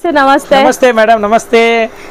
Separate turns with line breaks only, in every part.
Sir ನಮಸ್ತೆ
ನಮಸ್ತೆ madam ನಮಸ್ತೆ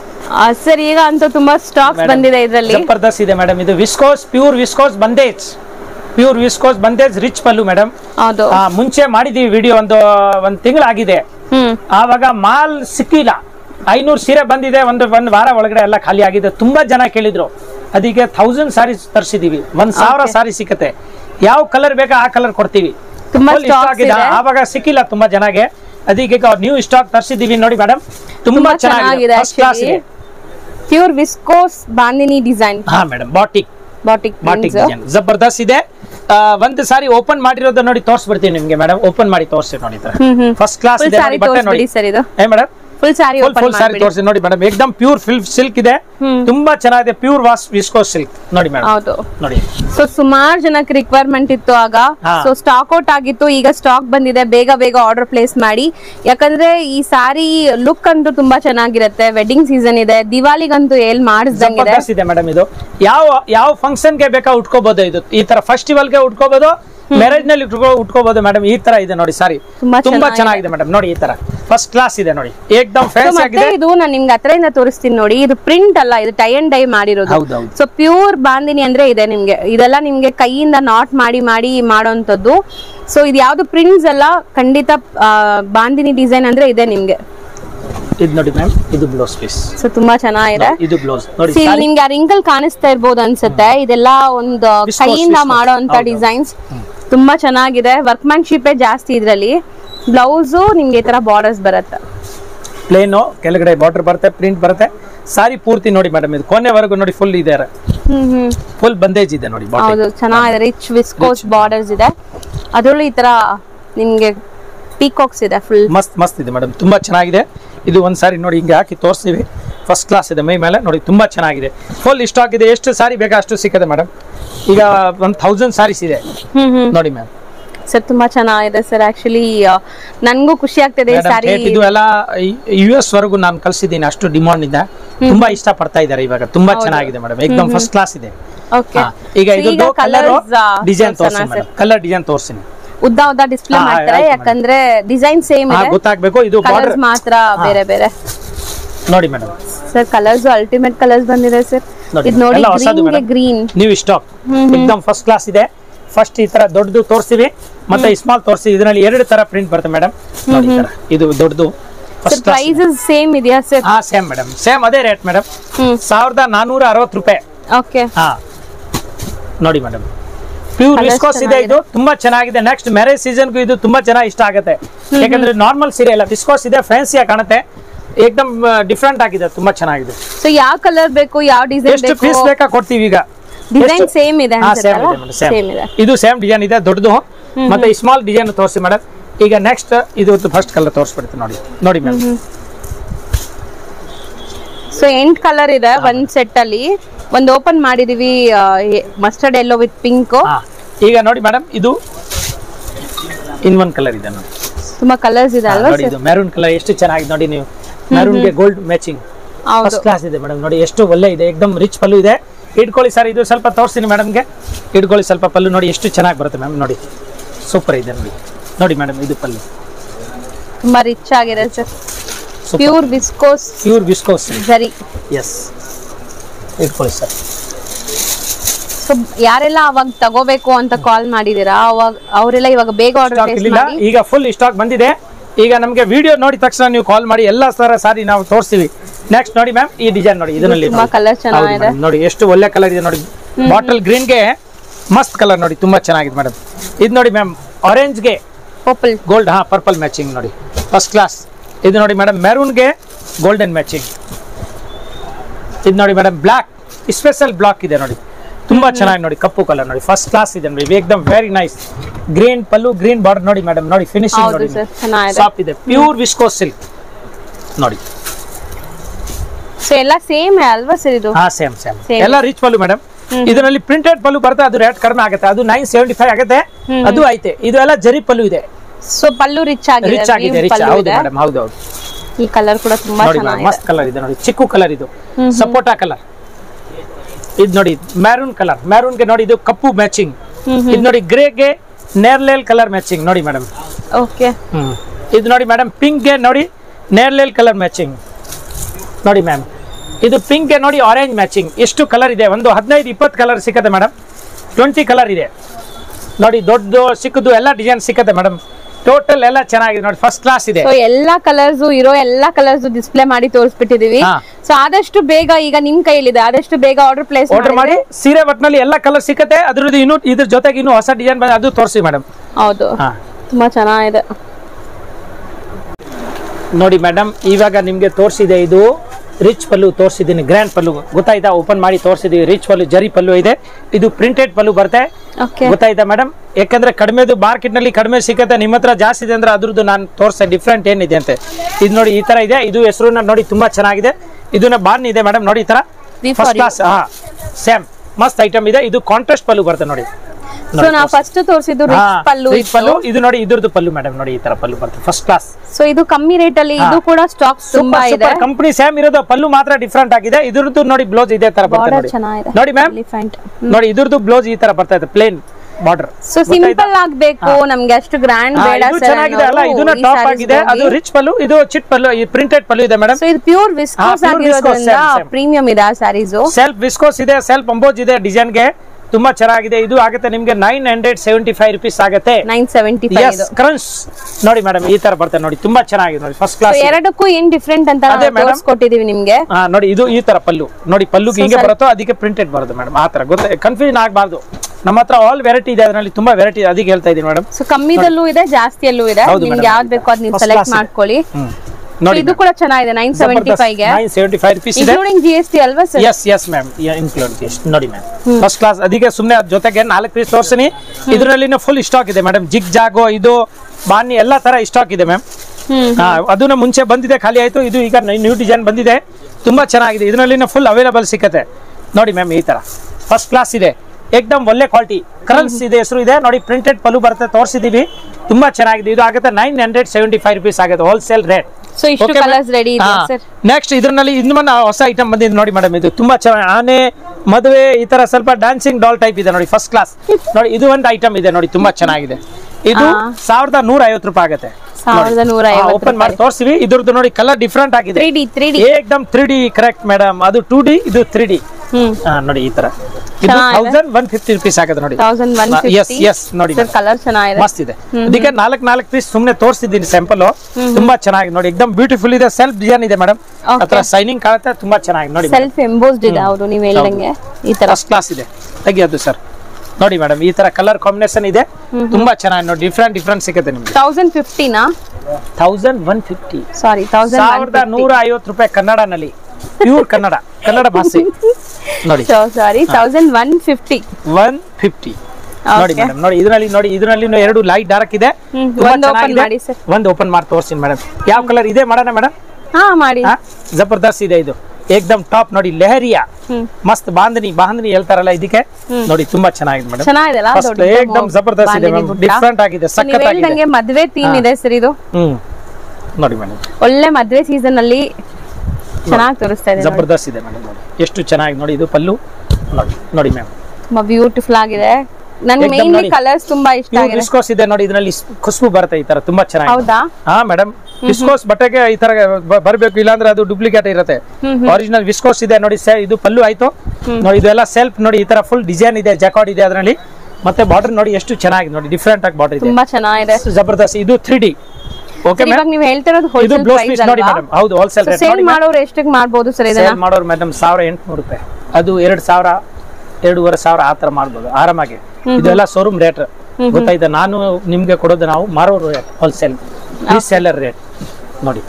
ಸರ್ ಈಗ ಅಂತೂ ತುಂಬಾ ಸ್ಟಾಕ್ಸ್
Madam,
ಬಂದಿದೆ ಇದರಲ್ಲಿ
ಜಬರ್ದಸ್ತ್ ಇದೆ ಮೇಡಮ್ ಇದು viscose pure viscose bandhej pure viscose bandhej rich pallu madam
ಹೌದು
ಮುಂಚೆ ಮಾಡಿದೀವಿ ವಿಡಿಯೋ ಒಂದು ಒಂದ್ ತಿಂಗಳಾಗಿದೆ
ಹ್ಮ್
ಆವಾಗ ಮಾಲ್ ಸಿಕ್ಕಿಲ್ಲ ಐನೂರು ಸೀರೆ ಬಂದಿದೆ ಒಂದು ಒಂದ್ ವಾರ ಒಳಗಡೆ ಎಲ್ಲ ಖಾಲಿ ಆಗಿದೆ ತುಂಬಾ ಜನ ಕೇಳಿದ್ರು ಅದಕ್ಕೆ ಥೌಸಂಡ್ ಸಾರಿ ತರಿಸಿದೀವಿ ಒಂದ್ ಸಾವಿರ
Okay.
ಸಾರಿ ಸಿಕ್ಕತ್ತೆ ಯಾವ ಕಲರ್ ಬೇಕಾ ಆ ಕಲರ್ ಕೊಡ್ತೀವಿ
ತುಂಬಾ
Full ಇಷ್ಟ
stocks
ಆಗಿದೆ.
ಇದೆ.
ಆವಾಗ ಸಿಕ್ಕಿಲ್ಲ ತುಂಬಾ ಜನಗೆ ಅದಕ್ಕೆ ನ್ಯೂ ಸ್ಟಾಕ್ ತರಿಸಿದೀವಿ ನೋಡಿ ಮೇಡಮ್ ತುಂಬಾ
ತುಂಬಾ
ಚೆನ್ನಾಗಿದೆ
ಚೆನ್ನಾಗಿದೆ
ಫಸ್ಟ್ ಕ್ಲಾಸ್ ಇದೆ
ಪ್ಯೂರ್ ವಿಸ್ಕೋಸ್ ಬಾಂದಿನಿ ಡಿಸೈನ್
ಹಾ madam batik
batik
batik design ಜಬರ್ದಸ್ತ್ ಇದೆ ಆ, ಒಂದು ಸಾರಿ ಓಪನ್ ಮಾಡಿರೋದು ನೋಡಿ ತೋರಿಸ್ಬಿಡ್ತೀನಿ ನಿಮ್ಗೆ ಮೇಡಮ್ ಓಪನ್ ಮಾಡಿ ತೋರಿಸಿ ನೋಡಿ
ಹ್ಮ್ ಹ್ಮ್
ಫಸ್ಟ್ ಕ್ಲಾಸ್
ಫುಲ್
ಇದೆ
ಸಾರಿ
ನೋಡಿ ಬಟ್ಟೆ ನೋಡಿ
ತೋರಿಸ್ಬಿಡಿ ಸರ್ ಇದು
ಏ madam
full sari
full
open
full sari
ಮಾಡ್ಬಿಡಿ
ತೋರಿಸಿ ನೋಡಿ ಮೇಡಮ್ ಏಕದಮ್ ಪ್ಯೂರ್ ಫಿಲ್ ಸಿಲ್ಕ್ ಇದೆ
ಹ್ಮ್.
ತುಂಬಾ ಚೆನ್ನಾಗಿದೆ ಪ್ಯೂರ್ ವಾಸ್ ವಿಸ್ಕೋ ಸಿಲ್ಕ್ ನೋಡಿ ಮೇಡಮ್
ಹೌದು
ನೋಡಿ
ಸೊ ಸುಮಾರು ಜನಕ್ಕೆ ರಿಕ್ವೈರ್ಮೆಂಟ್ ಇತ್ತು ಆಗ
ಹಾ.
ಸೊ ಸ್ಟಾಕ್ ಔಟ್ ಆಗಿತ್ತು ಈಗ ಸ್ಟಾಕ್ ಬಂದಿದೆ ಬೇಗ ಬೇಗ ಆರ್ಡರ್ ಪ್ಲೇಸ್ ಮಾಡಿ ಯಾಕಂದ್ರೆ ಈ ಸಾರಿ ಲುಕ್ ಅಂತೂ ತುಂಬಾ ಚೆನ್ನಾಗಿರುತ್ತೆ ವೆಡ್ಡಿಂಗ್ ಸೀಸನ್ ಇದೆ ದಿವಾಲಿಗಂತೂ ಏಲ್ ಮಾಡಿಸ್ದಂಗಿದೆ
ಜಬರ್ದಸ್ತ್ ಇದೆ ಮೇಡಮ್ ಇದು ಯಾವ ಯಾವ ಫಂಕ್ಷನ್ ಗೆ ಬೇಕಾ ಉಟ್ಕೋಬಹುದು ಇದು ಈ ತರ ಫೆಸ್ಟಿವಲ್ ಗೆ ಉಟ್ಕೋಬಹುದು ಮ್ಯಾರೇಜ್ ನಲ್ಲಿ ಉಟ್ಕೋ- ಉಟ್ಕೋಬಹುದು ಮೇಡಮ್ ಈ ತರ ಇದೆ ನೋಡಿ ಸಾರಿ
ತುಂಬಾ
ತುಂಬಾ
ಚೆನ್ನಾಗಿದೆ.
ಚೆನ್ನಾಗಿದೆ ಮೇಡಮ್ ನೋಡಿ ಈ ತರ ಫಸ್ಟ್ ಕ್ಲಾಸ್ ಇದೆ ನೋಡಿ ಏಕ್ದಮ್
So,
ಫ್ಯಾನ್ಸಿ
ಮತ್ತೆ
ಆಗಿದೆ
ಇದು ನಾನು ನಿಮ್ಗೆ ಹತ್ರದಿಂದ ತೋರಿಸ್ತೀನಿ ನೋಡಿ ಇದು ಪ್ರಿಂಟ್ ಅಲ್ಲ ಇದು ಟೈ ಅಂಡ್ ಡೈ ಮಾಡಿರೋದು
ಹೌದೌದು.
ಸೊ ಪ್ಯೂರ್ ಬಾಂದಿನಿ ಅಂದ್ರೆ ಇದೆ ನಿಮ್ಗೆ ಇದೆಲ್ಲ ನಿಮ್ಗೆ ಕೈಯಿಂದ ನಾಟ್ ಮಾಡಿ ಮಾಡಿ ಮಾಡೋಂಥದ್ದು ಸೊ ಇದು ಯಾವ್ದು ಪ್ರಿಂಟ್ಸ್ ಅಲ್ಲ ಖಂಡಿತ ಆ, ಬಾಂದಿನಿ ಡಿಸೈನ್ ಅಂದ್ರೆ ಇದೆ ನಿಮ್ಗೆ
ಇದು ನೋಡಿ ಮ್ಯಾಮ್ ಇದು ಬ್ಲೌಸ್ ಪೀಸ್
ಸೊ ತುಂಬಾ ಚೆನ್ನಾಗಿದೆ
ಇದು ಬ್ಲೌಸ್ ನೋಡಿ
See, ಇಲ್ಲಿ
ಸಾರಿ
ನಿಮ್ಗೆ ರಿಂಕಲ್ ಕಾಣಿಸ್ತಾ ಇರ್ಬೋದು ಅನ್ಸುತ್ತೆ ಇದೆಲ್ಲ ಒಂದು
Viscose,
ಕೈಯಿಂದ
viscose.
ಮಾಡೋ ಅಂತ
ಹೌದು.
ಡಿಸೈನ್ಸ್ ತುಂಬಾ ಚೆನ್ನಾಗಿದೆ ವರ್ಕ್ಮ್ಯಾನ್ಶಿಪ್ ಜಾಸ್ತಿ ಇದ್ರಲ್ಲಿ ಬ್ಲೌಸ್ ನಿಮ್ಗೆ ಈ ತರ ಬಾರ್ಡರ್ಸ್ ಬರುತ್ತೆ
ಪ್ಲೇನು ಕೆಳಗಡೆ ಬಾರ್ಡರ್ ಬರುತ್ತೆ ಪ್ರಿಂಟ್ ಬರುತ್ತೆ ಸಾರಿ ಪೂರ್ತಿ ನೋಡಿ ಮೇಡಮ್ ಇದು ಕೊನೆವರೆಗೂ ನೋಡಿ ಫುಲ್ ಇದೆ
ಹ್ಮ್ ಹ್ಮ್
ಫುಲ್ ಬಂದೇಜ್ ಇದೆ ನೋಡಿ ಬಾಟಲ್
ಹೌದು ಚೆನ್ನಾಗಿದೆ ರಿಚ್ ವಿಸ್ಕೋಸ್ ಬಾರ್ಡರ್ಸ್ ಇದೆ ಅದರಲ್ಲೂ ಈ ತರ ನಿಮ್ಗೆ ಪೀಕಾಕ್ಸ್ ಇದೆ ಫುಲ್
ಮಸ್ತ್ ಮಸ್ತ್ ಇದೆ ಮೇಡಮ್ ತುಂಬಾ ಚೆನ್ನಾಗಿದೆ ಇದು ಒಂದ್ ಸಾರಿ ನೋಡಿ ಹಿಂಗೆ ಹಾಕಿ ತೋರಿಸ್ತೀವಿ ಫಸ್ಟ್ ಕ್ಲಾಸ್ ಇದೆ ಮೈ ಮೇಲೆ ನೋಡಿ ತುಂಬಾ ಚೆನ್ನಾಗಿದೆ ಫುಲ್ ಇಷ್ಟ ಆಗಿದೆ ಎಷ್ಟು ಸಾರಿ ಬೇಕಾ ಅಷ್ಟು ಸಿಕ್ಕದೆ ಮೇಡಮ್ ಈಗ ಒಂದ್ ಥೌಸಂಡ್ ಸಾರೀಸ್ ಇದೆ
ಹ್ಮ್ ಹ್ಮ್
ನೋಡಿ ಮ್ಯಾಮ್
ಸರ್ ತುಂಬಾ ಚೆನ್ನಾಗಿದೆ ಸರ್ ಆಕ್ಚುಲಿ ನನ್ಗೂ ಖುಷಿ ಆಗ್ತಿದೆ ಈ ಸಾರಿ
ಇದು ಎಲ್ಲ ಯು ಎಸ್ ವರೆಗೂ ನಾನು ಕಳ್ಸಿದ್ದೀನಿ ಅಷ್ಟು ಡಿಮಾಂಡ್ ಇದೆ ತುಂಬಾ ಇಷ್ಟ ಪಡ್ತಾ ಇದ್ದಾರೆ ಇವಾಗ ತುಂಬಾ ಚೆನ್ನಾಗಿದೆ ಮೇಡಮ್ ಏಕದಮ್ ಫಸ್ಟ್ ಕ್ಲಾಸ್ ಇದೆ
ಓಕೆ
ಹಾ, ಈಗ ಇದು ಕಲರ್ ಡಿಸೈನ್ ತೋರಿಸಿ ಮೇಡಮ್ ಕಲರ್ ಡಿಸೈನ್ ತೋರಿಸ್ತೀನಿ
ಉದ್ದ ಉದ್ದ ಡಿಸ್ಪ್ಲೇ
ಹಾ,
ಮಾಡ್ತಾರೆ
ಆಯ್ತು
ಯಾಕಂದ್ರೆ ಡಿಸೈನ್ ಸೇಮ್
ಹಾ
ಇದೆ
ಗೊತ್ತಾಗ್ಬೇಕು ಇದು
ಕಲರ್ಸ್
ಬಾರ್ಡರ್
ಮಾತ್ರ ಬೇರೆ ಬೇರೆ
ನೋಡಿ madam
sir colours ultimate colours ಬಂದಿದೆ ಸರ್
ನೋಡಿ,
ಇದು ನೋಡಿ
ಎಲ್ಲ ಹೊಸದು
ಗ್ರೀನ್
madam.
ಗ್ರೀನ್
ನೀವು ಸ್ಟಾಕ್ ಎಕ್ದಮ್ ಫಸ್ಟ್ ಕ್ಲಾಸ್ ಇದೆ ಫಸ್ಟ್ ಈ ತರ ದೊಡ್ಡದು ತೋರಿಸ್ತೀವಿ ಮತ್ತೆ ಸ್ಮಾಲ್ ತೋರಿಸಿ ಇದರಲ್ಲಿ ಎರಡು ತರ ಪ್ರಿಂಟ್ ಬರುತ್ತೆ ಮೇಡಮ್ ನೋಡಿ ಈ ತರ ಇದು ದೊಡ್ಡದು
sir
first class
prices same ಇದೆಯಾ ಸರ್
ಹಾ ಸೇಮ್ ಮೇಡಮ್ ಸೇಮ್ ಅದೇ ರೇಟ್ ಮೇಡಮ್
ಹ್ಮ್
ಸಾವಿರದ ನಾನೂರ ಅರವತ್ತು ರೂಪಾಯಿ
ಓಕೆ
ಹಾ ನೋಡಿ ಮೇಡಮ್ ಪ್ಯೂರ್
Colours
ವಿಸ್ಕೋಸ್ ಇದೆ ಇದು ತುಂಬಾ ಚೆನ್ನಾಗಿದೆ ನೆಕ್ಸ್ಟ್ ಮ್ಯಾರೇಜ್ ಸೀಸನ್ಗೂ ಇದು ತುಂಬಾ ಚೆನ್ನಾಗಿ ಇಷ್ಟ ಆಗುತ್ತೆ ಯಾಕಂದ್ರೆ ನಾರ್ಮಲ್ ಸೀರೆ ಇಲ್ಲ ವಿಸ್ಕೋಸ್ ಇದೆ ಫ್ಯಾನ್ಸಿಯಾಗಿ ಕಾಣುತ್ತೆ ಏಕದಮ್ ಡಿಫ್ರೆಂಟ್ ಆಗಿದೆ ತುಂಬಾ ಚೆನ್ನಾಗಿದೆ
ಸೊ ಯಾವ ಕಲರ್ ಬೇಕು ಯಾವ ಡಿಸೈನ್
ಎಷ್ಟು
ಬೇಕು
ಪೀಸ್ ಬೇಕಾ ಕೊಡ್ತೀವಿ ಈಗ
ಡಿಸೈನ್
ಎಷ್ಟು?
ಸೇಮ್ ಇದೆ
ಹಾ,
ಅನ್ಸುತ್ತೆ
same
ಅಲ್ಲ?
ಇದೆ madam, same.
ಸೇಮ್ ಇದೆ
ಇದು ಸೇಮ್ ಡಿಸೈನ್ ಇದೆ ದೊಡ್ಡದು ಮತ್ತೆ ಸ್ಮಾಲ್ ಡಿಸೈನ್ ತೋರಿಸಿ ಮೇಡಮ್ ಈಗ ನೆಕ್ಸ್ಟ್ ಇದು ಫಸ್ಟ್ ಕಲರ್ ತೋರಿಸ್ಬಿಡ್ತೀನಿ ನೋಡಿ ನೋಡಿ ಮೇಡಮ್
ಸೊ ಎಂಟ್ ಕಲರ್ ಇದೆ ಒಂದ್ ಸೆಟ್ ಅಲ್ಲಿ ಒಂದ್ ಓಪನ್ ಮಾಡಿದೀವಿ ಮಸ್ಟರ್ಡ್ ಎಲ್ಲೋ ವಿತ್ ಪಿಂಕ್
ಹಾ ಈಗ ನೋಡಿ ಮೇಡಮ್ ಇದು ಇನ್ ಒನ್ ಕಲರ್ ಇದೆ ನೋಡಿ
ತುಂಬಾ ಕಲರ್ಸ್ ಇದೆ
ಹಾ,
ಅಲ್ವಾ
ನೋಡಿ
ಸರ್
ಇದು ಮೆರೂನ್ ಕಲರ್ ಎಷ್ಟು ಚೆನ್ನಾಗಿದೆ ನೋಡಿ ನೀವು ಮೆರೂನ್ಗೆ ಗೋಲ್ಡ್ ಮ್ಯಾಚಿಂಗ್
ಹೌದು
ಫಸ್ಟ್ ಕ್ಲಾಸ್ ಇದೆ ಮೇಡಮ್ ನೋಡಿ ಎಷ್ಟು ಒಳ್ಳೆ ಇದೆ ಎಕ್ದಮ್ ರಿಚ್ ಪಲ್ಲು ಇದೆ ಇಟ್ಕೊಳ್ಳಿ ಸರ್ ಇದು ಸ್ವಲ್ಪ ತೋರಿಸ್ತೀನಿ ಮೇಡಮ್ಗೆ ಇಟ್ಕೊಳ್ಳಿ ಸ್ವಲ್ಪ ಪಲ್ಲು ನೋಡಿ ಎಷ್ಟು ಚೆನ್ನಾಗಿ ಬರುತ್ತೆ ಮ್ಯಾಮ್ ನೋಡಿ ಸೂಪರ್ ಇದೆ ನೋಡಿ ನೋಡಿ ಮೇಡಮ್ ಇದು ಪಲ್ಲು
ತುಂಬಾ ರಿಚ್ ಆಗಿದೆ sir
super
pure viscose
pure viscose
ಸರಿ
ಎಸ್ ಇಟ್ಕೊಳ್ಳಿ ಸರ್
ಸೊ ಯಾರೆಲ್ಲ ಅವಾಗ ತಗೋಬೇಕು ಅಂತ ಕಾಲ್ ಮಾಡಿದೀರಾ ಅವಾಗ ಅವರೆಲ್ಲ ಇವಾಗ ಬೇಗ ಆರ್ಡರ್
ಸ್ಟಾಕ್
ಪ್ಲೇಸ್
ಇರಲಿಲ್ಲ
ಮಾಡಿ
ಈಗ ಫುಲ್ ಸ್ಟಾಕ್ ಬಂದಿದೆ ಈಗ ನಮಗೆ ವಿಡಿಯೋ ನೋಡಿದ ತಕ್ಷಣ ನೀವು ಕಾಲ್ ಮಾಡಿ ಎಲ್ಲ ಸರ ಸಾರಿ ನಾವು ತೋರಿಸ್ತೀವಿ ನೆಕ್ಸ್ಟ್ ನೋಡಿ ಮ್ಯಾಮ್ ಈ ಡಿಸೈನ್ ನೋಡಿ ಇದರಲ್ಲಿ
ತುಂಬಾ
ನೋಡಿ.
colour
ಹೌದು
ಚೆನ್ನಾಗಿದೆ.
madam, ನೋಡಿ ಎಷ್ಟು ಒಳ್ಳೆ ಕಲರ್ ಇದೆ ನೋಡಿ ಬಾಟಲ್ ಗ್ರೀನ್ಗೆ ಮಸ್ತ್ ಕಲರ್ ನೋಡಿ ತುಂಬಾ ಚೆನ್ನಾಗಿದೆ ಮೇಡಮ್ ಇದು ನೋಡಿ ಮ್ಯಾಮ್ ಆರೆಂಜ್ಗೆ
ಪರ್ಪಲ್
ಗೋಲ್ಡ್ ಹಾ ಪರ್ಪಲ್ ಮ್ಯಾಚಿಂಗ್ ನೋಡಿ ಫಸ್ಟ್ ಕ್ಲಾಸ್ ಇದು ನೋಡಿ ಮೇಡಮ್ ಮೆರೂನ್ಗೆ ಗೋಲ್ಡನ್ ಮ್ಯಾಚಿಂಗ್ ಇದು ನೋಡಿ ಮೇಡಮ್ ಬ್ಲಾಕ್ ಸ್ಪೆಷಲ್ ಬ್ಲಾಕ್ ಇದೆ ನೋಡಿ ತುಂಬಾ ಚೆನ್ನಾಗಿ ನೋಡಿ ಕಪ್ಪು ಕಲರ್ ನೋಡಿ ಫಸ್ಟ್ ಕ್ಲಾಸ್ ಇದೆ ನೋಡಿ ಏಕ್ದಮ್ very nice green pallu green border ನೋಡಿ ಮೇಡಮ್ ನೋಡಿ ಫಿನಿಶಿಂಗ್
ಹೌದು
ನೋಡಿ
ಸರ್ ಚೆನ್ನಾಗಿದೆ
ಸಾಫ್ಟ್ ಇದೆ ಪ್ಯೂರ್ ವಿಸ್ಕೋಸ್ ಸಿಲ್ಕ್ ನೋಡಿ
ಸೊ ಎಲ್ಲ ಸೇಮ್ ಅಲ್ವಾ ಸರ್ ಇದು
ಹಾ ಸೇಮ್ ಸೇಮ್
Same.
ಎಲ್ಲ ರಿಚ್ ಪಲ್ಲು ಮೇಡಮ್ ಇದರಲ್ಲಿ ಪ್ರಿಂಟೆಡ್ ಪಲ್ಲು ಬರುತ್ತೆ ಅದು ರೇಟ್ ಕಡಿಮೆ ಆಗುತ್ತೆ ಅದು ನೈನ್ ಸೆವೆಂಟಿ ಫೈವ್ ಆಗುತ್ತೆ ಅದು ಐತೆ ಇದು ಎಲ್ಲ ಜರಿ ಪಲ್ಲು ಇದೆ
ಸೊ ಪಲ್ಲು ರಿಚ್ ಆಗಿದೆ
ರಿಚ್ ಆಗಿದೆ
weave
ರಿಚ್
ಪಲ್ಲು
ಹೌದು
ಇದೆ.
ಮೇಡಮ್ ಹೌದು ಹೌದು
ಈ ಕಲರ್ ಕೂಡ ತುಂಬಾ
ನೋಡಿ ಮೇಡಮ್
ಚೆನ್ನಾಗಿದೆ
ಮಸ್ತ್ ಕಲರ್ ಇದೆ ನೋಡಿ ಚಿಕ್ಕು ಕಲರ್ ಇದು ಸಪೋಟಾ ಕಲರ್ ಇದು ನೋಡಿ ಮ್ಯಾರೂನ್ ಕಲರ್ ಮ್ಯಾರೂನ್ಗೆ ನೋಡಿ ಇದು ಕಪ್ಪು ಮ್ಯಾಚಿಂಗ್ ಇದು ನೋಡಿ ಗ್ರೇಗೆ ನೇರ್ಲೇಲ್ ಕಲರ್ ಮ್ಯಾಚಿಂಗ್ ನೋಡಿ ಮೇಡಮ್
ಓಕೆ
ಹ್ಮ್ ಇದು ನೋಡಿ ಮೇಡಮ್ ಪಿಂಕ್ಗೆ ನೋಡಿ ನೇರ್ಲೇಲ್ ಕಲರ್ ಮ್ಯಾಚಿಂಗ್ ನೋಡಿ ಮ್ಯಾಮ್ ಇದು ಪಿಂಕ್ ನೋಡಿ ಆರೆಂಜ್ ಮ್ಯಾಚಿಂಗ್ ಎಷ್ಟು ಕಲರ್ ಇದೆ ಒಂದು ಹದಿನೈದು ಇಪ್ಪತ್ತು ಕಲರ್ ಸಿಕ್ಕತ್ತೆ ಮೇಡಮ್ ಟ್ವೆಂಟಿ ಕಲರ್ ಇದೆ ನೋಡಿ ದೊಡ್ಡದು ಚಿಕ್ಕದು ಎಲ್ಲ ಡಿಸೈನ್ ಸಿಕ್ಕತ್ತೆ ಮೇಡಮ್ ಟೋಟಲ್ ಎಲ್ಲ ಚೆನ್ನಾಗಿದೆ ನೋಡಿ ಫಸ್ಟ್ ಕ್ಲಾಸ್ ಇದೆ
ಸೊ ಎಲ್ಲಾ ಕಲರ್ಸ್ ಇರೋ ಎಲ್ಲಾ ಕಲರ್ಸ್ ಡಿಸ್ಪ್ಲೇ ಮಾಡಿ ತೋರಿಸ್ಬಿಟ್ಟಿದೀವಿ
ಹಾ.
ಸೊ ಆದಷ್ಟು ಬೇಗ ಈಗ ನಿಮ್ ಕೈಲಿದೆ ಆದಷ್ಟು ಬೇಗ ಆರ್ಡರ್ ಪ್ಲೇಸ್
ಆರ್ಡರ್ ಮಾಡಿ ಸೀರೆ ಒಟ್ಟಿನಲ್ಲಿ ಎಲ್ಲ ಕಲರ್ ಸಿಕ್ಕತ್ತೆ ಅದ್ರದ್ದು ಇನ್ನೂ ಇದ್ರ ಜೊತೆಗೆ ಇನ್ನೂ ಹೊಸ ಡಿಸೈನ್ ಬಂದ ಅದು ತೋರಿಸಿ ಮೇಡಮ್
ಹೌದು
ಹಾ
ತುಂಬಾ ಚೆನ್ನಾಗಿದೆ
ನೋಡಿ ಮೇಡಮ್ ಇವಾಗ ನಿಮ್ಗೆ ತೋರಿಸಿದೆ ಇದು ರಿಚ್ ಪಲ್ಲು ತೋರಿಸಿದ್ದೀನಿ ಗ್ರ್ಯಾಂಡ್ ಪಲ್ಲು ಗೊತ್ತಾಯ್ತಾ ಓಪನ್ ಮಾಡಿ ತೋರಿಸಿದೀವಿ ರಿಚ್ ಪಲ್ಲು ಜರಿ ಪಲ್ಲು ಇದೆ ಇದು ಪ್ರಿಂಟೆಡ್ ಪಲ್ಲು ಬರುತ್ತೆ
ಓಕೆ
ಗೊತ್ತಾಯ್ತಾ ಮೇಡಮ್ ಯಾಕಂದ್ರೆ ಕಡಿಮೆದು ಮಾರ್ಕೆಟ್ ನಲ್ಲಿ ಕಡಿಮೆ ಸಿಕ್ಕತ್ತೆ ನಿಮ್ಮ ಹತ್ರ ಜಾಸ್ತಿ ಇದೆ ಅಂದ್ರೆ ಅದ್ರದ್ದು ನಾನು ತೋರಿಸ್ತೆ ಡಿಫ್ರೆಂಟ್ ಏನಿದೆ ಅಂತ ಇದು ನೋಡಿ ಈ ತರ ಇದೆ ಇದು ಹೆಸರು ನೋಡಿ ತುಂಬಾ ಚೆನ್ನಾಗಿದೆ ಇದನ್ನ ಬಾನ್ ಇದೆ ಮೇಡಮ್ ನೋಡಿ ಈ ತರ
Three
first
for you.
Class ಹಾ ಸೇಮ್ ಮಸ್ತ್ ಐಟಮ್ ಇದೆ ಇದು ಕಾಂಟ್ರಾಸ್ಟ್ ಪಲ್ಲು ಬರುತ್ತೆ ನೋಡಿ
ಸೊ ನಾವು ಫಸ್ಟ್ ತೋರಿಸಿದ್ದು
ಹಾ,
ರಿಚ್ ಪಲ್ಲು
rich ಪಲ್ಲು ಇದು ನೋಡಿ ಇದ್ರದ್ದು ಪಲ್ಲು ಮೇಡಮ್ ನೋಡಿ ಈ ತರ ಪಲ್ಲು ಬರುತ್ತೆ ಫಸ್ಟ್ ಕ್ಲಾಸ್
ಸೊ ಇದು ಕಮ್ಮಿ ರೇಟ್ ಅಲ್ಲಿ ಇದು ಕೂಡ ಸ್ಟಾಕ್ ತುಂಬಾ ಇದೆ
ಕಂಪನಿ ಸೇಮ್ ಇರೋದು ಪಲ್ಲು ಮಾತ್ರ ಡಿಫ್ರೆಂಟ್ ಆಗಿದೆ ಇದ್ರದ್ದು ನೋಡಿ ಬ್ಲೌಸ್ ಇದೇ ತರ ಬರುತ್ತೆ
ಬಾರ್ಡರ್
ನೋಡಿ
ಚೆನ್ನಾಗಿದೆ
ನೋಡಿ ಮ್ಯಾಮ್
ಎಲಿಫೆಂಟ್
ನೋಡಿ ಇದ್ರದ್ದು ಬ್ಲೌಸ್ ಈ ತರ ಬರ್ತಾ ಇದೆ ಪ್ಲೇನ್ ಬಾರ್ಡರ್
ಸೊ ಸಿಂಪಲ್ ಆಗ್ಬೇಕು ನಮ್ಗೆ ಅಷ್ಟು ಗ್ರ್ಯಾಂಡ್ ಬೇಡ
ಇದು
ಸರ್
ಚೆನ್ನಾಗಿದೆ ಅಲ್ಲ ಇದನ್ನ ಟಾಪ್ ಆಗಿದೆ ಅದು ರಿಚ್ ಪಲ್ಲು ಇದು ಚಿಟ್ ಪಲ್ಲು ಈ ಪ್ರಿಂಟೆಡ್ ಪಲ್ಲು ಇದೆ ಮೇಡಮ್
ಸೊ ಇದು ಪ್ಯೂರ್ ವಿಸ್ಕೋಸ್
pure viscose,
ಆಗಿರೋದ್ರಿಂದ
same, same.
ಪ್ರೀಮಿಯಂ ಇದೆ ಆ ಸ್ಯಾರೀಸ್
ಸೆಲ್ಫ್ ವಿಸ್ಕೋಸ್ ಇದೆ ಸೆಲ್ಫ್ ಅಂಬೋಜ್ ಇದೆ ಡಿಸೈನ್ ಗೆ ತುಂಬಾ ಚೆನ್ನಾಗಿದೆ ಇದು ಆಗುತ್ತೆ ನಿಮ್ಗೆ nine hundred seventy five rupees ಆಗುತ್ತೆ
nine seventy five
yes crunch ನೋಡಿ ಮೇಡಮ್ ಈ ತರ ಬರ್ತದೆ ನೋಡಿ ತುಂಬಾ ಚೆನ್ನಾಗಿದೆ ನೋಡಿ ಫಸ್ಟ್ ಕ್ಲಾಸ್
ಎರಡಕ್ಕೂ ಏನ್ ಡಿಫ್ರೆಂಟ್ ಅಂತ
ಅದೇ madam.
ತೋರಿಸ್ಕೊಟ್ಟಿದೀವಿ ನಿಮ್ಗೆ
ಹಾ ನೋಡಿ ಇದು ಈ ತರ ಪಲ್ಲು ನೋಡಿ ಪಲ್ಲುಗೆ ಹಿಂಗೆ ಬರುತ್ತೋ ಅದಕ್ಕೆ ಪ್ರಿಂಟೆಡ್ ಬರುತ್ತೆ ಮೇಡಮ್ ಆ ತರ ಗೊತ್ತ ಕನ್ಫ್ಯೂಷನ್ ಆಗಬಾರ್ದು ನಮ್ಮ ಹತ್ರ ಆಲ್ ವೆರೈಟಿ ಇದೆ ಅದರಲ್ಲಿ ತುಂಬಾ ವೆರೈಟಿ ಅದಕ್ಕೆ ಹೇಳ್ತಾ ಇದೀನಿ ಮೇಡಮ್
ಸೊ ಕಮ್ಮಿದಲ್ಲೂ ಇದೆ ಜಾಸ್ತಿಯಲ್ಲೂ ಇದೆ
ಹೌದು
ನಿಮ್ಗೆ
madam.
ಯಾವ್ದು ಬೇಕೋ ಅದ್ ನೀವು
First
ಸೆಲೆಕ್ಟ್
class ಇದೆ.
ಮಾಡ್ಕೊಳ್ಳಿ
ಹ್ಮ್
So
ನೋಡಿ
ಇದು ಕೂಡ ಚೆನ್ನಾಗಿದೆ ನೈನ್ ಸೆವೆಂಟಿ ಫೈವ್ ಗೆ
ನೈನ್ ಸೆವೆಂಟಿ ಫೈವ್ ರುಪೀಸ್ ಇದೆ
ಇನ್ಕ್ಲೂಡಿಂಗ್ ಜಿ ಎಸ್ ಟಿ ಅಲ್ವಾ sir
yes yes ma'am include ನೋಡಿ ಮ್ಯಾಮ್ ಫಸ್ಟ್ ಕ್ಲಾಸ್ ಅದಕ್ಕೆ ಸುಮ್ಮನೆ ಅದ್ರ ಜೊತೆಗೆ ನಾಲ್ಕು ಪೀಸ್ ತೋರಿಸ್ತೀನಿ ಇದರಲ್ಲಿ ಫುಲ್ ಸ್ಟಾಕ್ ಇದೆ ಮೇಡಮ್ ಜಿಗ್ ಜಾಗೋ ಇದು ಬಾನಿ ಎಲ್ಲ ತರ ಸ್ಟಾಕ್ ಇದೆ ಮ್ಯಾಮ್
ಹ್ಮ್
ಅದನ್ನ ಮುಂಚೆ ಬಂದಿದೆ ಖಾಲಿ ಆಯ್ತು ಇದು ಈಗ ನ್ಯೂ ಡಿಸೈನ್ ಬಂದಿದೆ ತುಂಬಾ ಚೆನ್ನಾಗಿದೆ ಇದರಲ್ಲಿ ಫುಲ್ ಅವೈಲೇಬಲ್ ಸಿಕ್ಕತ್ತೆ ನೋಡಿ ಮ್ಯಾಮ್ ಈ ತರ ಫಸ್ಟ್ ಕ್ಲಾಸ್ ಇದೆ ಏಕ್ದಮ್ ಒಳ್ಳೆ ಕ್ವಾಲಿಟಿ ಕರಲ್ಸ್ ಇದೆ ಹೆಸರು ಇದೆ ನೋಡಿ ಪ್ರಿಂಟೆಡ್ ಪಲ್ಲು ಬರುತ್ತೆ ತೋರಿಸಿದೀವಿ ತುಂಬಾ ಚೆನ್ನಾಗಿದೆ ಇದು ಆಗುತ್ತೆ nine hundred seventy five rupees ಆಗುತ್ತೆ ಹೋಲ್ಸೇಲ್ ರೇಟ್
ಸೊ ಇಷ್ಟು ಕಲರ್ಸ್ ರೆಡಿ ಇದೆ ಸರ್
ನೆಕ್ಸ್ಟ್ ಇದ್ರಲ್ಲಿ ಇನ್ನೊಂದು ಹೊಸ ಐಟಮ್ ಬಂದಿದೆ ನೋಡಿ ಮೇಡಮ್ ಇದು ತುಂಬಾ ಚೆನ್ನಾಗಿ ಆನೆ ಮದುವೆ ಈ ತರ ಸ್ವಲ್ಪ ಡ್ಯಾನ್ಸಿಂಗ್ ಡಾಲ್ ಟೈಪ್ ಇದೆ ನೋಡಿ ಫಸ್ಟ್ ಕ್ಲಾಸ್ ನೋಡಿ ಇದು ಒಂದು ಐಟಮ್ ಇದೆ ನೋಡಿ ತುಂಬಾ ಚೆನ್ನಾಗಿದೆ ಇದು
ಆ.
ಸಾವಿರದ ನೂರ ಐವತ್ತು ರೂಪಾಯಿ ಆಗುತ್ತೆ
ಸಾವಿರದ ನೂರ
ಓಪನ್ ಮಾಡಿ ತೋರಿಸ್ತೀವಿ ಇದ್ರದ್ದು ನೋಡಿ ಕಲರ್ ಡಿಫ್ರೆಂಟ್ ಆಗಿದೆ
ತ್ರೀ ಡಿ ತ್ರೀ ಡಿ
ಏಕ್ದಮ್ ತ್ರೀ ಡಿ ಕರೆಕ್ಟ್ ಮೇಡಮ್ ಅದು ಟೂ ಡಿ ಇದು ತ್ರೀ ಡಿ
ಹ್ಮ್
ನೋಡಿ ಈ ತರ ಇದು
ಚೆನ್ನಾಗಿದೆ.
ತೌಸಂಡ್ ಒನ್ ಫಿಫ್ಟಿ ರುಪೀಸ್ ಆಗುತ್ತೆ ನೋಡಿ
ತೌಸಂಡ್ ಒನ್
ಎಸ್ ಎಸ್ ನೋಡಿ
ಸರ್ ಕಲರ್ ಚೆನ್ನಾಗಿದೆ
ಮಸ್ತ್ ಇದೆ ಅದಕ್ಕೆ ನಾಲ್ಕು ನಾಲ್ಕು ಪೀಸ್ ಸುಮ್ನೆ ತೋರಿಸಿದ್ದೀನಿ ಸ್ಯಾಂಪಲ್ ತುಂಬಾ ಚೆನ್ನಾಗಿ ನೋಡಿ ಎಕ್ದಮ್ ಬ್ಯೂಟಿಫುಲ್ ಇದೆ ಸೆಲ್ಫ್ ಡಿಸೈನ್ ಇದೆ ಮೇಡಮ್
Okay.
ಹತ್ರ ಸೈನಿಂಗ್ ಕಾಣುತ್ತೆ ತುಂಬಾ ಚೆನ್ನಾಗಿ ನೋಡಿ
ಸೆಲ್ಫ್ ಎಂಬೋಸ್ಡ್ ಇದೆ ಹೌದು ನೀವು ಹೇಳ್ದಂಗೆ ಈ ತರ
ಫಸ್ಟ್ ಕ್ಲಾಸ್ ಇದೆ ತೆಗಿಯೋದು ಸರ್ ನೋಡಿ ಮೇಡಮ್ ಈ ತರ ಕಲರ್ ಕಾಂಬಿನೇಷನ್ ಇದೆ ತುಂಬಾ ಚೆನ್ನಾಗಿ ನೋಡಿ ಡಿಫ್ರೆಂಟ್ ಡಿಫ್ರೆಂಟ್ ಸಿಗುತ್ತೆ ನಿಮ್ಗೆ
ತೌಸಂಡ್ ಫಿಫ್ಟಿನಾ
thousand one fifty
sorry thousand
ಸಾವಿರದ ನೂರ ಐವತ್ತು ರೂಪಾಯಿ ಕನ್ನಡನಲ್ಲಿ ಪ್ಯೂರ್ ಕನ್ನಡ ಕನ್ನಡ ಭಾಷೆ ನೋಡಿ
sorry thousand one fifty
one fifty ನೋಡಿ
Okay.
ಮೇಡಮ್ ನೋಡಿ ಇದರಲ್ಲಿ ನೋಡಿ ಇದರಲ್ಲಿ ಎರಡು ಲೈಟ್ ಡಾರ್ಕ್ ಇದೆ
ಹ್ಮ್,
ತುಂಬಾ
ಒಂದು open
ಚೆನ್ನಾಗಿದೆ.
ಮಾಡಿ sir.
ಒಂದು ಓಪನ್ ಮಾಡಿ ತೋರಿಸ್ತೀನಿ ಮೇಡಮ್ ಯಾವ ಕಲರ್ ಇದೆ ಮಾಡೋಣ ಮೇಡಮ್
ಹಾ ಮಾಡಿ
ಜಬರ್ದಸ್ತ್ ಇದೆ ಇದು ಏಕ್ದಮ್ ಟಾಪ್ ನೋಡಿ ಲೆಹರಿಯಾ
ಹ್ಮ್
ಮಸ್ತ್ ಬಾಂಧನಿ ಬಾಂಧನಿ ಹೇಳ್ತಾರಲ್ಲ ಇದಕ್ಕೆ ನೋಡಿ ತುಂಬಾ ಚೆನ್ನಾಗಿದೆ ಮೇಡಮ್
ಚೆನ್ನಾಗಿದೆ ಅಲ್ಲ
First ಏಕ್ದಮ್ ಜಬರ್ದಸ್ತ್ ಇದೆ ಮ್ಯಾಮ್ ಡಿಫ್ರೆಂಟ್ ಆಗಿದೆ
ನೀವು
ಸಖತ್ ಆಗಿದೆ
ಹೇಳ್ದಂಗೆ ಮದ್ವೆ ಥೀಮ್ ಇದೆ ಸರ್ ಇದು
ಹ್ಮ್ ನೋಡಿ ಮೇಡಮ್
ಒಳ್ಳೆ ಮದ್ವೆ ಸೀಸನ್ ಅಲ್ಲಿ ಚೆನ್ನಾಗಿ ತೋರಿಸ್ತಾ ಇದೆ ನೋಡಿ.
ಜಬರ್ದಸ್ತ್ ಇದೆ ಮೇಡಮ್ ನೋಡಿ ಎಷ್ಟು ಚೆನ್ನಾಗಿ ನೋಡಿ ಇದು ಪಲ್ಲು ನೋಡಿ ನೋಡಿ ಮ್ಯಾಮ್
ತುಂಬಾ ಬ್ಯೂಟಿಫುಲ್ ಆಗಿದೆ ನನ್ಗೆ
ಏಕ್ದಮ್
ಮೇನ್ಲಿ
ನೋಡಿ.
ಕಲರ್ಸ್ ತುಂಬಾ ಇಷ್ಟ
ಪ್ಯೂರ್
ಆಗಿದೆ
ವಿಸ್ಕೋಸ್ ಇದೆ ನೋಡಿ ಇದರಲ್ಲಿ ಖುಷ್ಬು ಬರುತ್ತೆ ಈ ತರ ತುಂಬಾ ಚೆನ್ನಾಗಿ
ಹೌದಾ
ಹಾ ಮೇಡಮ್ ವಿಸ್ಕೋಸ್ ಬಟ್ಟೆಗೆ ಈ ತರ ಬ- ಬರ್ಬೇಕು ಇಲ್ಲಾಂದ್ರೆ ಅದು ಡೂಪ್ಲಿಕೇಟ್ ಇರುತ್ತೆ ಒರಿಜಿನಲ್ ವಿಸ್ಕೋಸ್ ಇದೆ ನೋಡಿ ಸೆ- ಇದು ಪಲ್ಲು ಆಯ್ತು ನೋಡಿ ಇದೆಲ್ಲ ಸೆಲ್ಫ್ ನೋಡಿ ಈ ತರ ಫುಲ್ ಡಿಸೈನ್ ಇದೆ ಜಾಕಾರ್ಡ್ ಇದೆ ಅದರಲ್ಲಿ ಮತ್ತೆ ಬಾರ್ಡರ್ ನೋಡಿ ಎಷ್ಟು ಚೆನ್ನಾಗಿದೆ ನೋಡಿ ಡಿಫ್ರೆಂಟ್ ಆಗಿ ಬಾರ್ಡರ್ ಇದೆ
ತುಂಬಾ ಚೆನ್ನಾಗಿದೆ
ಎಷ್ಟು ಜಬರ್ದಸ್ತ್ ಇದು ತ್ರೀ ಡಿ ಓಕೆ
ಸರ್, ಇವಾಗ ನೀವು ಹೇಳ್ತಿರೋದು
ಇದು
ಹೋಲ್ಸೇಲ್
ಬ್ಲೌಸ್
ಪ್ರೈಸ್
ಪೀಸ್ ನೋಡಿ
ಅಲ್ವಾ
ಮೇಡಮ್ ಹೌದು ಹೋಲ್ಸೇಲ್ ರೇಟ್
ಸೇಲ್ ಮಾಡೋರು ಎಷ್ಟಕ್ಕೆ ಮಾಡ್ಬೋದು ಸರ್ ಇದನ್ನ
ಸೇಲ್ ಮಾಡೋರು ಮೇಡಮ್ ಸಾವಿರ ಎಂಟುನೂರು ರೂಪಾಯಿ ಅದು ಎರಡು ಸಾವಿರ ಎರಡೂವರೆ ಸಾವಿರ ಆ ತರ ಮಾಡ್ಬೋದು ಆರಾಮಾಗಿ ಇದೆಲ್ಲ ಶೋರೂಮ್ ರೇಟ್ ಗೊತ್ತಾಯ್ತಾ ನಾನು ನಿಮ್ಗೆ ಕೊಡೋದು ನಾವು ಮಾರೋರು ರೇಟ್ ಹೋಲ್ಸೇಲ್ ರೀಸೇಲರ್ ರೇಟ್ ನೋಡಿ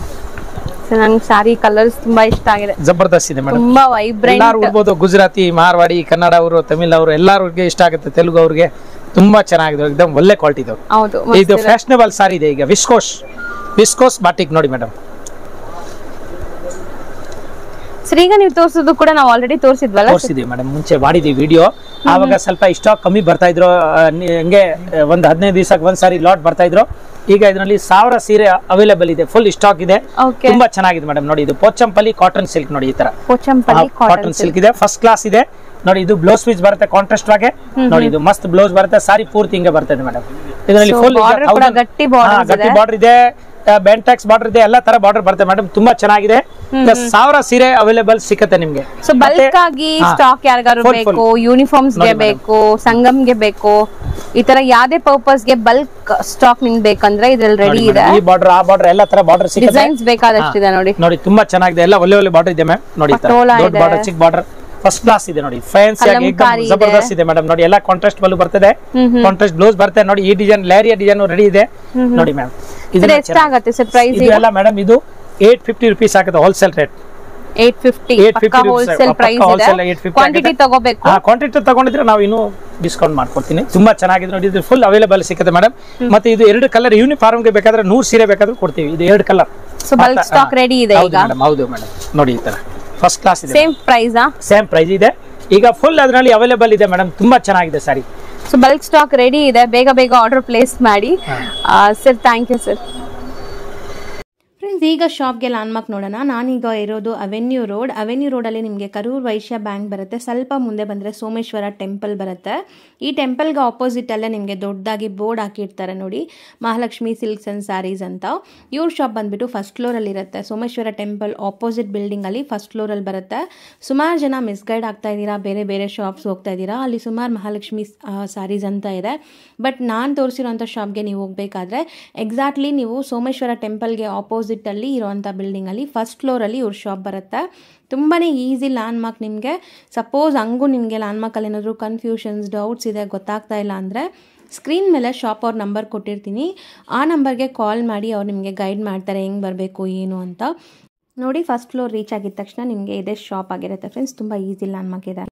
ಸರ್ ನಂಗೆ ಸಾರಿ ಕಲರ್ಸ್ ತುಂಬಾ ಇಷ್ಟ ಆಗಿದೆ
ಜಬರ್ದಸ್ತ್ ಇದೆ ಮೇಡಮ್
ತುಂಬಾ
ಎಲ್ಲಾರು
ವೈಬ್ರೆಂಟ್
ಉಡ್ಬೋದು ಗುಜರಾತಿ ಮಾರ್ವಾಡಿ ಕನ್ನಡ ಅವರು ತಮಿಳ್ ಅವರು ಎಲ್ಲರಿಗೆ ಇಷ್ಟ ಆಗುತ್ತೆ ತೆಲುಗು ಅವ್ರಿಗೆ ತುಂಬಾ ಚೆನ್ನಾಗಿದೆ ಎಕ್ದಮ್ ಒಳ್ಳೆ ಕ್ವಾಲಿಟಿ ಇದು
ಹೌದು
ಇದು ಫ್ಯಾಷನಬಲ್ ಸಾರಿ ಇದೆ ಈಗ ವಿಸ್ಕೋಸ್ ವಿಸ್ಕೋಸ್ ಬಾಟಿಕ್ ನೋಡಿ ಮೇಡಮ್
ಸರ್ ಈಗ ನೀವು ತೋರಿಸೋದು ಕೂಡ ನಾವು ಆಲ್ರೆಡಿ ತೋರಿಸಿದ್ವಲ್ಲ
ತೋರಿಸಿದೀವಿ ಮೇಡಮ್ ಮುಂಚೆ ಮಾಡಿದ್ವಿ ವಿಡಿಯೋ ಆವಾಗ ಸ್ವಲ್ಪ ಸ್ಟಾಕ್ ಕಮ್ಮಿ ಬರ್ತಾ ಇದ್ರು ಆ, ನಿ- ಹಂಗೆ ಆ, ಒಂದ್ ಹದಿನೈದು ದಿವಸಕ್ಕೆ ಒಂದ್ ಸಾರಿ ಲಾಟ್ ಬರ್ತಾ ಇದ್ರು ಈಗ ಇದರಲ್ಲಿ ಸಾವಿರ ಸೀರೆ ಅವೈಲೇಬಲ್ ಇದೆ ಫುಲ್ ಸ್ಟಾಕ್ ಇದೆ
ಓಕೆ
ತುಂಬಾ ಚೆನ್ನಾಗಿದೆ ಮೇಡಮ್ ನೋಡಿ ಇದು ಪೋಚಂಪಲ್ಲಿ ಕಾಟನ್ ಸಿಲ್ಕ್ ನೋಡಿ ಈ ತರ
ಪೋಚಂಪಲ್ಲಿ
ಕಾಟನ್
ಕಾಟನ್
ಸಿಲ್ಕ್ ಇದೆ ಫಸ್ಟ್ ಕ್ಲಾಸ್ ಇದೆ ನೋಡಿ ಇದು ಬ್ಲೌಸ್ ಪೀಸ್ ಬರುತ್ತೆ ಕಾಂಟ್ರಾಸ್ಟ್ ಆಗಿ ನೋಡಿ ಇದು ಮಸ್ತ್ ಬ್ಲೌಸ್ ಬರುತ್ತೆ ಸಾರಿ ಪೂರ್ತಿ ಹಿಂಗೆ ಬರ್ತದೆ ಮೇಡಮ್ ಇದರಲ್ಲಿ
So,
ಫುಲ್
border ಕೂಡ ಗಟ್ಟಿ borders
ಗಟ್ಟಿ
ಇದೆ.
ಬಾರ್ಡರ್ ಇದೆ ಬೆಂಟ್ಯಾಕ್ಸ್ ಬಾರ್ಡರ್ ಇದೆ ಎಲ್ಲ ತರ ಬಾರ್ಡರ್ ಬರುತ್ತೆ ಮೇಡಮ್ ತುಂಬಾ ಚೆನ್ನಾಗಿದೆ Plus ಸಾವಿರ ಸೀರೆ ಅವೈಲೇಬಲ್ ಸಿಕ್ಕತ್ತೆ ನಿಮ್ಗೆ
ಸೊ ಬಲ್ಕ್
ಮತ್ತೆ-
ಆಗಿ
ಹಾ.
ಸ್ಟಾಕ್ ಯಾರಿಗಾರು
Full, full.
ಬೇಕು ಯೂನಿಫಾರ್ಮ್ಸ್ ಗೆ
ನೋಡಿ madam.
ಬೇಕು ಸಂಗಮ್ಗೆ ಬೇಕು ಈ ತರ ಯಾವ್ದೇ ಪರ್ಪಸ್ ಗೆ ಬಲ್ಕ್ ಸ್ಟಾಕ್ ನಿಮ್ಗೆ ಬೇಕಂದ್ರೆ ಇದ್ರಲ್ಲಿ ರೆಡಿ
ನೋಡಿ
ಇದೆ
madam, ಈ ಬಾರ್ಡರ್ ಆ ಬಾರ್ಡರ್ ಎಲ್ಲ ತರ ಬಾರ್ಡರ್ ಸಿಕ್ಕತ್ತೆ
ಡಿಸೈನ್ಸ್ ಬೇಕಾದಷ್ಟಿದೆ ನೋಡಿ
ನೋಡಿ ತುಂಬಾ ಚೆನ್ನಾಗಿದೆ ಎಲ್ಲ ಒಳ್ಳೆ ಒಳ್ಳೆ ಬಾರ್ಡರ್ ಇದೆ ಮ್ಯಾಮ್ ನೋಡಿ ಈ ತರ.
ಪಟೋಲಾ
ದೊಡ್ಡ
ಇದೆ.
ಬಾರ್ಡರ್ ಚಿಕ್ಕ ಬಾರ್ಡರ್ ಫಸ್ಟ್ ಕ್ಲಾಸ್ ಇದೆ ನೋಡಿ ಫ್ಯಾನ್ಸಿ ಆಗಿ
ಕಲಂಕಾರಿ ಇದೆ.
ಜಬರ್ದಸ್ತ್ ಇದೆ ಮೇಡಮ್ ನೋಡಿ ಎಲ್ಲ ಕಾಂಟ್ರಾಸ್ಟ್ ಬಲ್ಲು ಬರ್ತದೆ ಕಾಂಟ್ರಾಸ್ಟ್ ಬ್ಲೌಸ್ ಬರ್ತದೆ ನೋಡಿ ಈ ಡಿಸೈನ್ ಲೇರಿಯಾ ಡಿಸೈನ್ ರೆಡಿ ಇದೆ ನೋಡಿ ಮ್ಯಾಮ್
ಸರ್ ಎಷ್ಟಾಗತ್ತೆ ಸರ್ ಪ್ರೈಸ್
ಇದು ಎಲ್ಲ ಮೇಡಮ್ ಇದು ಏಟ್ ಫಿಫ್ಟಿ ರುಪೀಸ್ ಆಗುತ್ತೆ ಹೋಲ್ಸೇಲ್ ರೇಟ್
ಏಟ್ ಫಿಫ್ಟಿ
850
ಪಕ್ಕ
rupees,
ಹೋಲ್ಸೇಲ್
ಪಕ್ಕ
ಪ್ರೈಸ್
wholesale
ಇದೆ
850
ಕ್ವಾಂಟಿಟಿ
ಆಗುತ್ತೆ.
ತಗೋಬೇಕು
ಹಾ ಕ್ವಾಂಟಿಟಿ ತಗೊಂಡಿದ್ರೆ ನಾವು ಇನ್ನೂ ಡಿಸ್ಕೌಂಟ್ ಮಾಡ್ಕೊಡ್ತೀನಿ ತುಂಬಾ ಚೆನ್ನಾಗಿದೆ ನೋಡಿ ಇದು ಫುಲ್ ಅವೈಲೇಬಲ್ ಸಿಗುತ್ತೆ ಮೇಡಮ್ ಮತ್ತೆ ಇದು ಎರಡು ಕಲರ್ ಯೂನಿಫಾರ್ಮ್ ಗೆ ಬೇಕಾದ್ರೆ ನೂರು ಸೀರೆ ಬೇಕಾದ್ರೂ ಕೊಡ್ತೀವಿ ಇದು ಎರಡು colour
so bulk stock ready ಇದೆ ಈಗ
ಹೌದು ಮೇಡಮ್ ನೋಡಿ ಈ ತರ ಫಸ್ಟ್ ಕ್ಲಾಸ್ ಇದೆ
ಸೇಮ್ ಪ್ರೈಸ್
ಸೇಮ್ ಪ್ರೈಸ್ ಇದೆ ಈಗ ಫುಲ್ ಅದರಲ್ಲಿ ಅವೈಲೇಬಲ್ ಇದೆ ಮೇಡಮ್ ತುಂಬಾ ಚೆನ್ನಾಗಿದೆ sari
so bulk stock ready ಇದೆ ಬೇಗ ಬೇಗ ಆರ್ಡರ್ ಪ್ಲೇಸ್ ಮಾಡಿ sir thank you sir
friends ಈಗ ಶಾಪ್ಗೆ ಲ್ಯಾಂಡ್ಮಾರ್ಕ್ ನೋಡೋಣ ನಾನೀಗ ಇರೋದು ಅವೆನ್ಯೂ ರೋಡ್ ಅವೆನ್ಯೂ ರೋಡಲ್ಲಿ ನಿಮಗೆ ಕರೂರ್ ವೈಶ್ಯ ಬ್ಯಾಂಕ್ ಬರುತ್ತೆ ಸ್ವಲ್ಪ ಮುಂದೆ ಬಂದರೆ ಸೋಮೇಶ್ವರ ಟೆಂಪಲ್ ಬರುತ್ತೆ ಈ ಟೆಂಪಲ್ಗೆ ಆಪೋಸಿಟಲ್ಲೇ ನಿಮಗೆ ದೊಡ್ಡದಾಗಿ ಬೋರ್ಡ್ ಹಾಕಿರ್ತಾರೆ ನೋಡಿ ಮಹಾಲಕ್ಷ್ಮಿ ಸಿಲ್ಕ್ಸ್ ಆ್ಯಂಡ್ ಸ್ಯಾರೀಸ್ ಅಂತ ಇವ್ರ ಶಾಪ್ ಬಂದುಬಿಟ್ಟು ಫಸ್ಟ್ ಫ್ಲೋರಲ್ಲಿ ಇರುತ್ತೆ ಸೋಮೇಶ್ವರ ಟೆಂಪಲ್ ಆಪೋಸಿಟ್ ಬಿಲ್ಡಿಂಗಲ್ಲಿ ಫಸ್ಟ್ ಫ್ಲೋರಲ್ಲಿ ಬರುತ್ತೆ ಸುಮಾರು ಜನ ಮಿಸ್ಗೈಡ್ ಆಗ್ತಾ ಇದ್ದೀರಾ ಬೇರೆ ಬೇರೆ ಶಾಪ್ಸ್ ಹೋಗ್ತಾ ಇದ್ದೀರಾ ಅಲ್ಲಿ ಸುಮಾರು ಮಹಾಲಕ್ಷ್ಮಿ ಸ್ಯಾರೀಸ್ ಅಂತ ಇದೆ ಬಟ್ ನಾನು ತೋರಿಸಿರೋಂಥ ಶಾಪ್ಗೆ ನೀವು ಹೋಗಬೇಕಾದ್ರೆ ಎಕ್ಸಾಕ್ಟ್ಲಿ ನೀವು ಸೋಮೇಶ್ವರ ಟೆಂಪಲ್ಗೆ ಆಪೋಸಿಟಲ್ಲಿ ಇರೋವಂಥ ಬಿಲ್ಡಿಂಗಲ್ಲಿ ಫಸ್ಟ್ ಫ್ಲೋರಲ್ಲಿ ಇವ್ರ ಶಾಪ್ ಬರುತ್ತೆ ತುಂಬಾ ಈಸಿ ಲ್ಯಾಂಡ್ಮಾರ್ಕ್ ನಿಮಗೆ ಸಪೋಸ್ ಹಂಗೂ ನಿಮಗೆ ಲ್ಯಾಂಡ್ಮಾರ್ಕಲ್ಲಿ ಏನಾದರೂ ಕನ್ಫ್ಯೂಷನ್ಸ್ ಡೌಟ್ಸ್ ಇದೆ ಗೊತ್ತಾಗ್ತಾ ಇಲ್ಲ ಅಂದರೆ ಸ್ಕ್ರೀನ್ ಮೇಲೆ ಶಾಪ್ ಅವ್ರ ನಂಬರ್ ಕೊಟ್ಟಿರ್ತೀನಿ ಆ ನಂಬರ್ಗೆ ಕಾಲ್ ಮಾಡಿ ಅವ್ರು ನಿಮಗೆ ಗೈಡ್ ಮಾಡ್ತಾರೆ ಹೆಂಗೆ ಬರಬೇಕು ಏನು ಅಂತ ನೋಡಿ ಫಸ್ಟ್ ಫ್ಲೋರ್ ರೀಚ್ ಆಗಿದ ತಕ್ಷಣ ನಿಮಗೆ ಇದೇ ಶಾಪ್ ಆಗಿರುತ್ತೆ ಫ್ರೆಂಡ್ಸ್ ತುಂಬ ಈಸಿ ಲ್ಯಾಂಡ್ಮಾರ್ಕ್ ಇದೆ